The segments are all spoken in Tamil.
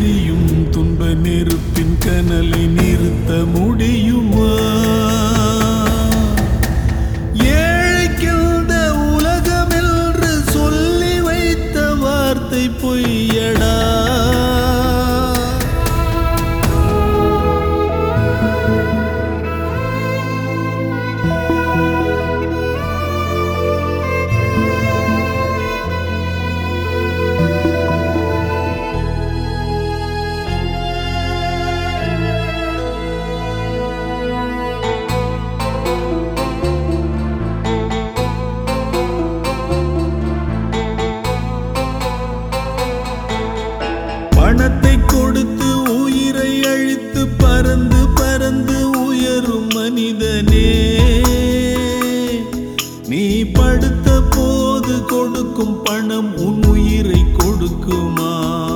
எரியும் துன்ப நெருப்பின் கனலை நிறுத்த முடியுமா ஏழைக்கிந்த உலகமென்று சொல்லி வைத்த வார்த்தை பொய்யடா பணத்தை கொடுத்து உயிரை அழித்து பறந்து பறந்து உயரும் மனிதனே நீ படுத்த போது கொடுக்கும் பணம் உன் உயிரை கொடுக்குமா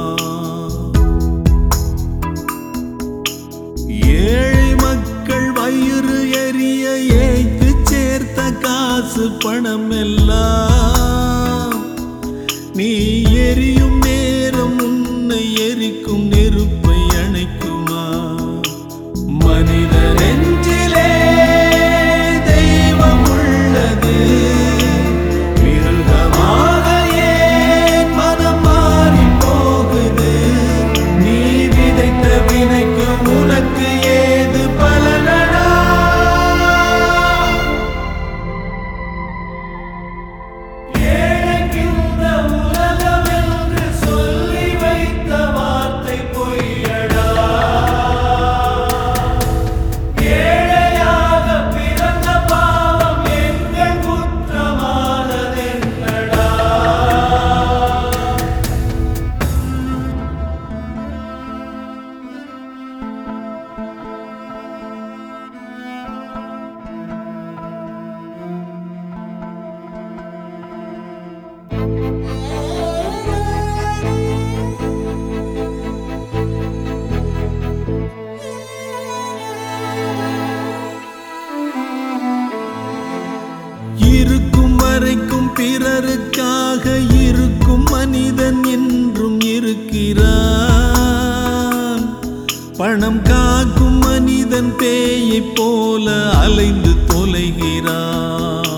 ஏழை மக்கள் வயிறு எரிய ஏய்த்து சேர்த்த காசு பணம் எல்லாம் நீ எரியும் நேரம் உன்னை எரிக்கும் நெருப்பை அணைக்குமா மனித நெஞ்சிலே தெய்வம் உள்ளது மிருகமாக ஏன் மனம் மாறி போகுது நீ விதைத்த வினைக்கு உனக்கு ஏது பலனடா ஏழைக்கிந்த உலகமென்று சொல்லி வைத்த வார்த்தை பொய்யடா ஏழையாக பிறந்த பாவம் எங்கள் குற்றமானதென்னடா இருக்கும் வரைக்கும் பிறருக்காக இருக்கும் மனிதன் என்றும் இருக்கிறான் பணம் காக்கும் மனிதன் பேயைப் போல அலைந்து தொலைகிறான்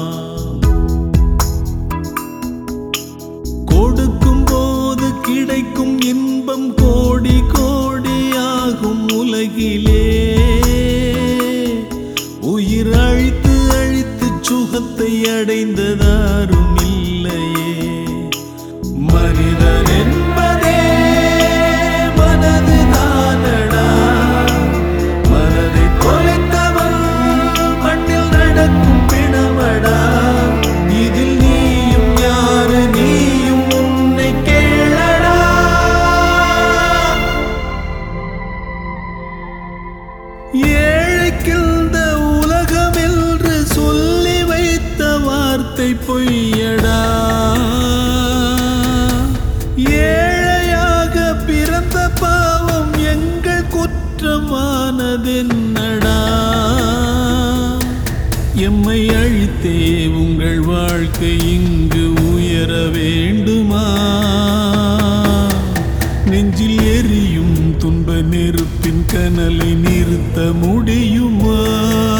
கொடுக்கும் போது கிடைக்கும் இன்பம் கோடி கோடியாகும் உலகிலே உயிர் அழித்து அழித்து சுகத்தை அடைந்ததாரும் இல்லையே மனிதன் என்பதே மனது தானடா மனதை தொலைத்தவன் மண்ணில் நடக்கும் பிணமடா இதில் நீயும் யாரு நீயும் உன்னை கேளடா ஏழைக்கிந்த உலகமென்று சொல்லி வைத்த வார்த்தை பொய்யடா ஏழையாக பிறந்த பாவம் எங்கள் குற்றமானதென்னடா எம்மை அழித்தே உங்கள் வாழ்க்கை இங்கு உயர வேண்டுமா நெஞ்சில் எரியும் துன்ப நெருப்பின் கனலை நிறுத்த முடியுமா